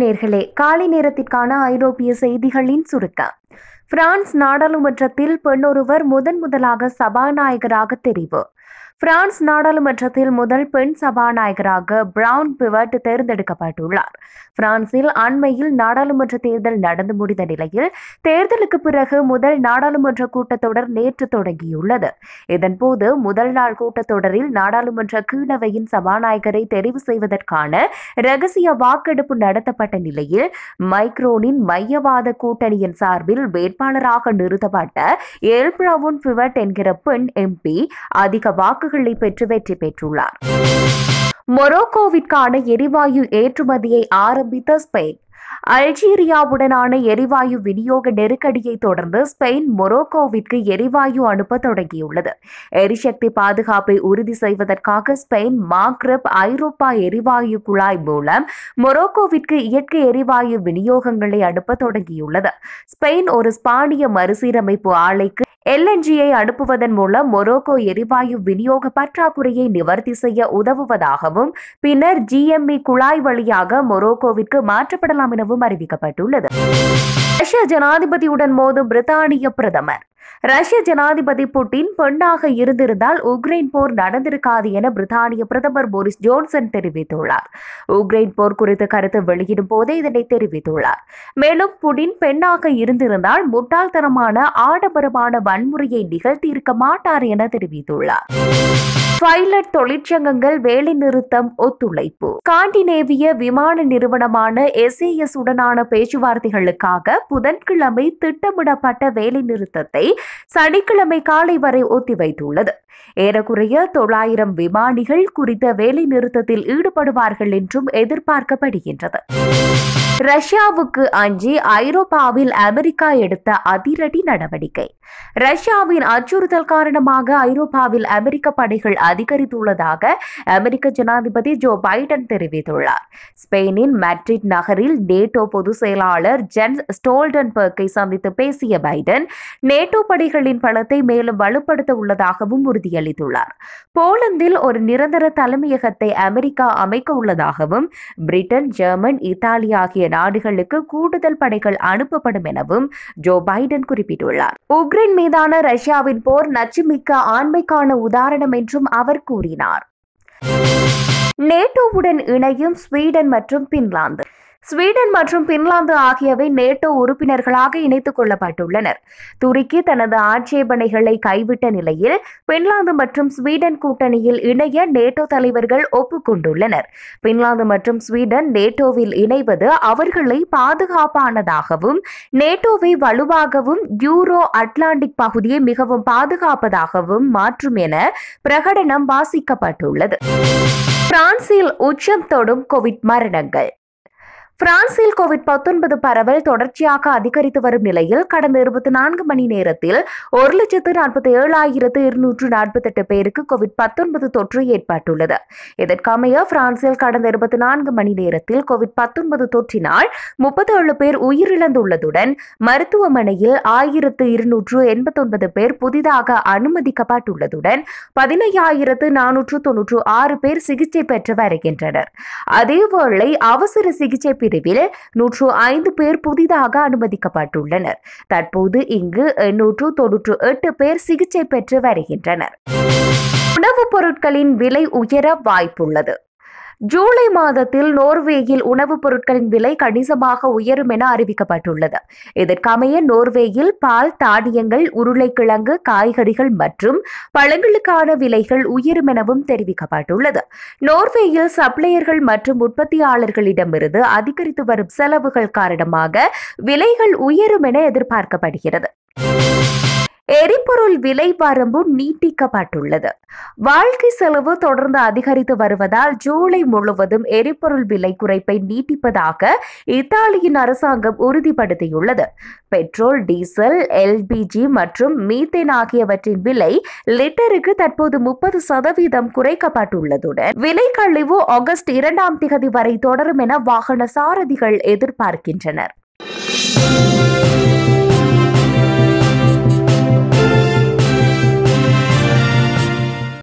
நேர்களே காலை நேரத்திற்கான ஐரோப்பிய செய்திகளின் சுருக்கம் பிரான்ஸ் நாடாளுமன்றத்தில் பெண்ணொருவர் முதன் முதலாக சபாநாயகராக தெரிவு பிரான்ஸ் நாடாளுமன்றத்தில் முதல் பெண் சபாநாயகராக பிரவுன் பிவட் தேர்ந்தெடுக்கப்பட்டுள்ளார் பிரான்சில் அண்மையில் நாடாளுமன்ற தேர்தல் நடந்து முடிந்த நிலையில் தேர்தலுக்கு பிறகு முதல் நாடாளுமன்ற கூட்டத்தொடர் நேற்று தொடங்கியுள்ளது இதன்போது முதல் நாள் கூட்டத்தொடரில் நாடாளுமன்ற கீழவையின் சபாநாயகரை தெரிவு செய்வதற்கான ரகசிய வாக்கெடுப்பு நடத்தப்பட்ட நிலையில் மைக்ரோனின் மையவாத கூட்டணியின் சார்பில் வேட்பாளராக நிறுத்தப்பட்ட எல் பிரவுன் பிவட் என்கிற பெண் எம்பி அதிக வாக்குகளை பெற்று வெற்றி பெற்றுள்ளார் மொரோக்கோவிற்கான எரிவாயு ஏற்றுமதியை ஆரம்பித்த ஸ்பெயின் அல்ஜீரியாவுடனான எரிவாயு விநியோக நெருக்கடியை தொடர்ந்து ஸ்பெயின் மொரோக்கோவிற்கு எரிவாயு அனுப்ப தொடங்கியுள்ளது எரிசக்தி பாதுகாப்பை உறுதி செய்வதற்காக ஸ்பெயின் மாக்ரப் ஐரோப்பா எரிவாயு குழாய் மூலம் மொரோக்கோவிற்கு இயற்கை எரிவாயு விநியோகங்களை அனுப்ப தொடங்கியுள்ளது ஸ்பெயின் ஒரு ஸ்பானிய மறுசீரமைப்பு ஆலைக்கு எல்என்ஜியை அனுப்புவதன் மூலம் மொரோக்கோ எரிவாயு விநியோக பற்றாக்குறையை நிவர்த்தி செய்ய உதவுவதாகவும் பின்னர் ஜிஎம்இ குழாய் வழியாக மொரோக்கோவிற்கு மாற்றப்படலாம் எனவும் அறிவிக்கப்பட்டுள்ளது ரஷ்ய ஜனாதிபதியுடன் மோதும் பிரித்தானிய பிரதமர் ரஷ்ய ஜனாதிபதி புட்டின் பெண்ணாக இருந்திருந்தால் உக்ரைன் போர் நடந்திருக்காது என பிரித்தானிய பிரதமர் போரிஸ் ஜோன்சன் தெரிவித்துள்ளார் உக்ரைன் போர் குறித்து கருத்து வெளியிடும் போதே இதனை தெரிவித்துள்ளார் மேலும் புடின் பெண்ணாக இருந்திருந்தால் முட்டாள்தனமான ஆடம்பரமான வன்முறையை நிகழ்த்தியிருக்க மாட்டார் என தெரிவித்துள்ளார் பைலட் தொழிற்சங்கங்கள் வேலைநிறுத்தம் ஒத்துழைப்பு ஸ்காண்டினேவிய விமான நிறுவனமான எஸ்ஏஎஸ் உடனான பேச்சுவார்த்தைகளுக்காக புதன்கிழமை திட்டமிடப்பட்ட வேலைநிறுத்தத்தை சனிக்கிழமை காலை வரை ஒத்திவைத்துள்ளது ஏறக்குறைய தொள்ளாயிரம் விமானிகள் குறித்த வேலைநிறுத்தத்தில் ஈடுபடுவார்கள் என்றும் எதிர்பார்க்கப்படுகின்றது ரஷ்யாவுக்கு அஞ்சி ஐரோப்பாவில் அமெரிக்கா எடுத்த அதிரடி நடவடிக்கை ரஷ்யாவின் அச்சுறுத்தல் காரணமாக ஐரோப்பாவில் அமெரிக்க படைகள் அதிகரித்துள்ளதாக அமெரிக்க ஜனாதிபதி ஜோ பைடன் தெரிவித்துள்ளார் ஸ்பெயினின் மேட்ரிட் நகரில் நேட்டோ பொதுச் செயலாளர் ஜென் ஸ்டோல்டன்பர்க்கை சந்தித்து பேசிய பைடன் நேட்டோ படைகளின் பலத்தை மேலும் வலுப்படுத்த உள்ளதாகவும் உறுதியளித்துள்ளார் போலந்தில் ஒரு நிரந்தர தலைமையகத்தை அமெரிக்கா அமைக்க உள்ளதாகவும் பிரிட்டன் ஜெர்மன் இத்தாலி ஆகிய நாடுகளுக்கு கூடுதல் படைகள் அனுப்பப்படும் எனவும் ஜோ பைடன் குறிப்பிட்டுள்ளார் உக்ரைன் மீதான ரஷ்யாவின் போர் நச்சுமிக்க ஆண்மைக்கான உதாரணம் என்றும் அவர் கூறினார் நேட்டோவுடன் இணையும் ஸ்வீடன் மற்றும் பின்லாந்து ஸ்வீடன் மற்றும் பின்லாந்து ஆகியவை நேட்டோ உறுப்பினர்களாக இணைத்துக் கொள்ளப்பட்டுள்ளனர் துருக்கி தனது ஆட்சேபனைகளை கைவிட்ட நிலையில் பின்லாந்து மற்றும் ஸ்வீடன் கூட்டணியில் இணைய நேட்டோ தலைவர்கள் ஒப்புக்கொண்டுள்ளனர் பின்லாந்து மற்றும் ஸ்வீடன் நேட்டோவில் இணைவது அவர்களை பாதுகாப்பானதாகவும் நேட்டோவை வலுவாகவும் யூரோ அட்லாண்டிக் பகுதியை மிகவும் பாதுகாப்பதாகவும் மாற்றும் என பிரகடனம் வாசிக்கப்பட்டுள்ளது பிரான்சில் உச்சம் தொடும் கோவிட் மரணங்கள் பிரான்சில் கோவிட் பத்தொன்பது பரவல் தொடர்ச்சியாக அதிகரித்து வரும் நிலையில் கடந்த இருபத்தி நான்கு மணி நேரத்தில் ஒரு லட்சத்து நாற்பத்தி ஏழாயிரத்து இருநூற்று நாற்பத்தெட்டு பேருக்கு கோவிட் பத்தொன்பது தொற்று ஏற்பட்டுள்ளது இதற்கமைய பிரான்சில் கடந்த இருபத்தி நான்கு மணி நேரத்தில் கோவிட் பத்தொன்பது தொற்றினால் முப்பத்தி ஏழு பேர் உயிரிழந்துள்ளதுடன் மருத்துவமனையில் ஆயிரத்து இருநூற்று எண்பத்தொன்பது பேர் புதிதாக அனுமதிக்கப்பட்டுள்ளதுடன் பதினையாயிரத்து நானூற்று தொன்னூற்று ஆறு பேர் சிகிச்சை பெற்று வருகின்றனர் அதேவேளை அவசர சிகிச்சை பிரிவில் நூற்று ஐந்து பேர் புதிதாக அனுமதிக்கப்பட்டுள்ளனர் தற்போது இங்கு எண்ணூற்று தொன்னூற்று எட்டு பேர் சிகிச்சை பெற்று வருகின்றனர் உணவுப் பொருட்களின் விலை உயர வாய்ப்புள்ளது ஜூலை மாதத்தில் நோர்வேயில் உணவுப் பொருட்களின் விலை கணிசமாக உயரும் என அறிவிக்கப்பட்டுள்ளது இதற்கமைய நோர்வேயில் பால் தானியங்கள் உருளைக்கிழங்கு காய்கறிகள் மற்றும் பழங்களுக்கான விலைகள் உயரும் எனவும் தெரிவிக்கப்பட்டுள்ளது நோர்வேயில் சப்ளையர்கள் மற்றும் உற்பத்தியாளர்களிடமிருந்து அதிகரித்து வரும் செலவுகள் காரணமாக விலைகள் உயரும் என எதிர்பார்க்கப்படுகிறது எரிபொருள் விலை வரம்பு நீட்டிக்கப்பட்டுள்ளது வாழ்க்கை செலவு தொடர்ந்து அதிகரித்து வருவதால் ஜூலை முழுவதும் எரிபொருள் விலை குறைப்பை நீட்டிப்பதாக இத்தாலியின் அரசாங்கம் உறுதிப்படுத்தியுள்ளது பெட்ரோல் டீசல் எல்பிஜி மற்றும் மீத்தேன் ஆகியவற்றின் விலை லிட்டருக்கு தற்போது முப்பது சதவீதம் குறைக்கப்பட்டுள்ளதுடன் விலை கழிவு ஆகஸ்ட் இரண்டாம் திகதி வரை தொடரும் என வாகன சாரதிகள் எதிர்பார்க்கின்றனர்